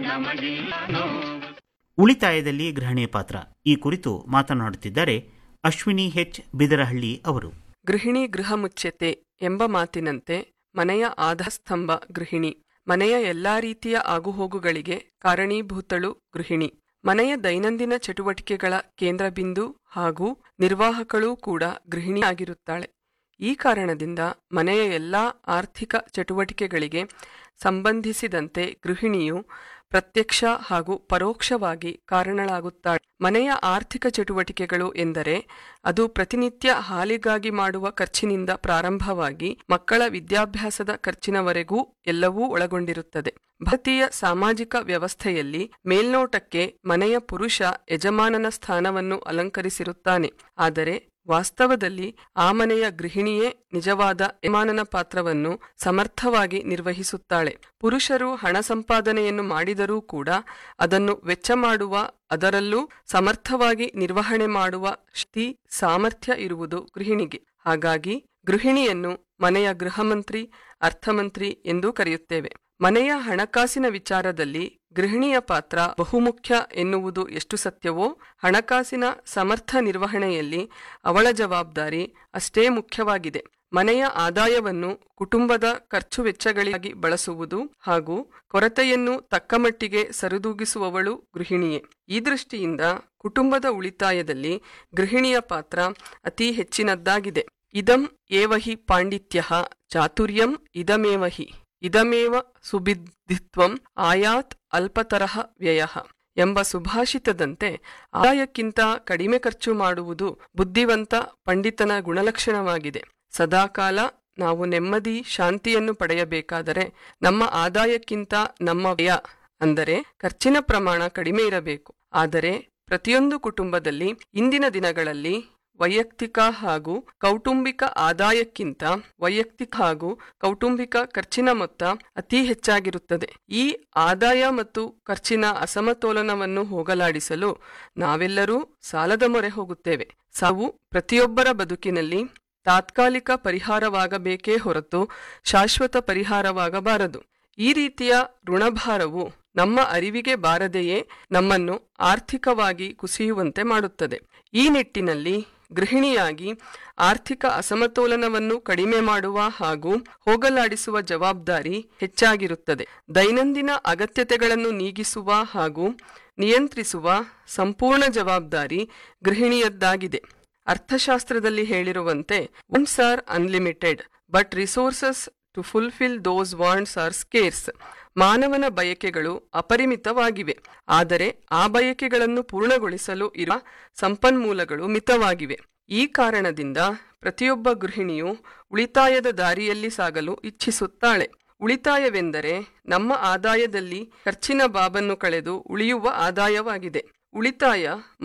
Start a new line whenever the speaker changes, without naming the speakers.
ಉಳಿತಾಯದಲ್ಲಿ ಗೃಹಿಣಿಯ ಪಾತ್ರ ಈ ಕುರಿತು ಮಾತನಾಡುತ್ತಿದ್ದಾರೆ ಅಶ್ವಿನಿ ಹೆಚ್ ಬಿದರಹಳ್ಳಿ ಅವರು
ಗೃಹಿಣಿ ಗೃಹ ಮುಚ್ಚತೆ ಎಂಬ ಮಾತಿನಂತೆ ಮನೆಯ ಆಧಾರಸ್ತಂಭ ಗೃಹಿಣಿ ಮನೆಯ ಎಲ್ಲಾ ರೀತಿಯ ಆಗುಹೋಗುಗಳಿಗೆ ಕಾರಣೀಭೂತಳು ಗೃಹಿಣಿ ಮನೆಯ ದೈನಂದಿನ ಚಟುವಟಿಕೆಗಳ ಕೇಂದ್ರಬಿಂದು ಹಾಗೂ ನಿರ್ವಾಹಕಳೂ ಕೂಡ ಗೃಹಿಣಿಯಾಗಿರುತ್ತಾಳೆ ಈ ಕಾರಣದಿಂದ ಮನೆಯ ಎಲ್ಲಾ ಆರ್ಥಿಕ ಚಟುವಟಿಕೆಗಳಿಗೆ ಸಂಬಂಧಿಸಿದಂತೆ ಗೃಹಿಣಿಯು ಪ್ರತ್ಯಕ್ಷ ಹಾಗೂ ಪರೋಕ್ಷವಾಗಿ ಕಾರಣಳಾಗುತ್ತಾಳೆ ಮನೆಯ ಆರ್ಥಿಕ ಚಟುವಟಿಕೆಗಳು ಎಂದರೆ ಅದು ಪ್ರತಿನಿತ್ಯ ಹಾಲಿಗಾಗಿ ಮಾಡುವ ಖರ್ಚಿನಿಂದ ಪ್ರಾರಂಭವಾಗಿ ಮಕ್ಕಳ ವಿದ್ಯಾಭ್ಯಾಸದ ಖರ್ಚಿನವರೆಗೂ ಎಲ್ಲವೂ ಒಳಗೊಂಡಿರುತ್ತದೆ ಭಾರತೀಯ ಸಾಮಾಜಿಕ ವ್ಯವಸ್ಥೆಯಲ್ಲಿ ಮೇಲ್ನೋಟಕ್ಕೆ ಮನೆಯ ಪುರುಷ ಯಜಮಾನನ ಸ್ಥಾನವನ್ನು ಅಲಂಕರಿಸಿರುತ್ತಾನೆ ಆದರೆ ವಾಸ್ತವದಲ್ಲಿ ಆ ಮನೆಯ ಗೃಹಿಣಿಯೇ ನಿಜವಾದ ಯಜಮಾನನ ಪಾತ್ರವನ್ನು ಸಮರ್ಥವಾಗಿ ನಿರ್ವಹಿಸುತ್ತಾಳೆ ಪುರುಷರು ಹಣ ಸಂಪಾದನೆಯನ್ನು ಮಾಡಿದರೂ ಕೂಡ ಅದನ್ನು ವೆಚ್ಚ ಮಾಡುವ ಅದರಲ್ಲೂ ಸಮರ್ಥವಾಗಿ ನಿರ್ವಹಣೆ ಮಾಡುವ ಶಕ್ತಿ ಸಾಮರ್ಥ್ಯ ಇರುವುದು ಗೃಹಿಣಿಗೆ ಹಾಗಾಗಿ ಗೃಹಿಣಿಯನ್ನು ಮನೆಯ ಗೃಹಮಂತ್ರಿ ಅರ್ಥಮಂತ್ರಿ ಎಂದೂ ಕರೆಯುತ್ತೇವೆ ಮನೆಯ ಹಣಕಾಸಿನ ವಿಚಾರದಲ್ಲಿ ಗೃಹಿಣಿಯ ಪಾತ್ರ ಬಹುಮುಖ್ಯ ಎನ್ನುವುದು ಎಷ್ಟು ಸತ್ಯವೋ ಹಣಕಾಸಿನ ಸಮರ್ಥ ನಿರ್ವಹಣೆಯಲ್ಲಿ ಅವಳ ಜವಾಬ್ದಾರಿ ಅಷ್ಟೇ ಮುಖ್ಯವಾಗಿದೆ ಮನೆಯ ಆದಾಯವನ್ನು ಕುಟುಂಬದ ಖರ್ಚು ವೆಚ್ಚಗಳಿಗಾಗಿ ಬಳಸುವುದು ಹಾಗೂ ಕೊರತೆಯನ್ನು ತಕ್ಕಮಟ್ಟಿಗೆ ಸರಿದೂಗಿಸುವವಳು ಗೃಹಿಣಿಯೇ ಈ ದೃಷ್ಟಿಯಿಂದ ಕುಟುಂಬದ ಉಳಿತಾಯದಲ್ಲಿ ಗೃಹಿಣಿಯ ಪಾತ್ರ ಅತಿ ಹೆಚ್ಚಿನದ್ದಾಗಿದೆ ಇದಂ ಏವಹಿ ಪಾಂಡಿತ್ಯ ಚಾತುರ್ಯಂ ಇದಮೇವಹಿ ಇದಮೇವ ಸುಬಿದ್ಧಿತ್ವಂ ಆಯಾತ್ ಅಲ್ಪತರಹ ವ್ಯಯ ಎಂಬ ಸುಭಾಷಿತದಂತೆ ಆದಾಯಕ್ಕಿಂತ ಕಡಿಮೆ ಖರ್ಚು ಮಾಡುವುದು ಬುದ್ಧಿವಂತ ಪಂಡಿತನ ಗುಣಲಕ್ಷಣವಾಗಿದೆ ಸದಾಕಾಲ ನಾವು ನೆಮ್ಮದಿ ಶಾಂತಿಯನ್ನು ಪಡೆಯಬೇಕಾದರೆ ನಮ್ಮ ಆದಾಯಕ್ಕಿಂತ ನಮ್ಮ ವ್ಯಯ ಅಂದರೆ ಖರ್ಚಿನ ಪ್ರಮಾಣ ಕಡಿಮೆ ಇರಬೇಕು ಆದರೆ ಪ್ರತಿಯೊಂದು ಕುಟುಂಬದಲ್ಲಿ ಇಂದಿನ ದಿನಗಳಲ್ಲಿ ವೈಯಕ್ತಿಕ ಹಾಗೂ ಕೌಟುಂಬಿಕ ಆದಾಯಕ್ಕಿಂತ ವೈಯಕ್ತಿಕ ಹಾಗೂ ಕೌಟುಂಬಿಕ ಖರ್ಚಿನ ಮೊತ್ತ ಅತಿ ಹೆಚ್ಚಾಗಿರುತ್ತದೆ ಈ ಆದಾಯ ಮತ್ತು ಖರ್ಚಿನ ಅಸಮತೋಲನವನ್ನು ಹೋಗಲಾಡಿಸಲು ನಾವೆಲ್ಲರೂ ಸಾಲದ ಮೊರೆ ಹೋಗುತ್ತೇವೆ ಸಾವು ಪ್ರತಿಯೊಬ್ಬರ ಬದುಕಿನಲ್ಲಿ ತಾತ್ಕಾಲಿಕ ಪರಿಹಾರವಾಗಬೇಕೇ ಹೊರತು ಶಾಶ್ವತ ಪರಿಹಾರವಾಗಬಾರದು ಈ ರೀತಿಯ ಋಣಭಾರವು ನಮ್ಮ ಅರಿವಿಗೆ ಬಾರದೆಯೇ ನಮ್ಮನ್ನು ಆರ್ಥಿಕವಾಗಿ ಕುಸಿಯುವಂತೆ ಮಾಡುತ್ತದೆ ಈ ನಿಟ್ಟಿನಲ್ಲಿ ಗೃಹಿಣಿಯಾಗಿ ಆರ್ಥಿಕ ಅಸಮತೋಲನವನ್ನು ಕಡಿಮೆ ಮಾಡುವ ಹಾಗೂ ಹೋಗಲಾಡಿಸುವ ಜವಾಬ್ದಾರಿ ಹೆಚ್ಚಾಗಿರುತ್ತದೆ ದೈನಂದಿನ ಅಗತ್ಯತೆಗಳನ್ನು ನೀಗಿಸುವ ಹಾಗೂ ನಿಯಂತ್ರಿಸುವ ಸಂಪೂರ್ಣ ಜವಾಬ್ದಾರಿ ಗೃಹಿಣಿಯದ್ದಾಗಿದೆ ಅರ್ಥಶಾಸ್ತ್ರದಲ್ಲಿ ಹೇಳಿರುವಂತೆ wants are unlimited but resources to fulfil those wants are scarce ಮಾನವನ ಬಯಕೆಗಳು ಅಪರಿಮಿತವಾಗಿವೆ ಆದರೆ ಆ ಬಯಕೆಗಳನ್ನು ಪೂರ್ಣಗೊಳಿಸಲು ಇರುವ ಸಂಪನ್ಮೂಲಗಳು ಮಿತವಾಗಿವೆ ಈ ಕಾರಣದಿಂದ ಪ್ರತಿಯೊಬ್ಬ ಗೃಹಿಣಿಯು ಉಳಿತಾಯದ ದಾರಿಯಲ್ಲಿ ಸಾಗಲು ಇಚ್ಛಿಸುತ್ತಾಳೆ ಉಳಿತಾಯವೆಂದರೆ ನಮ್ಮ ಆದಾಯದಲ್ಲಿ ಖರ್ಚಿನ ಬಾಬನ್ನು ಕಳೆದು ಉಳಿಯುವ ಆದಾಯವಾಗಿದೆ ಉಳಿತಾಯ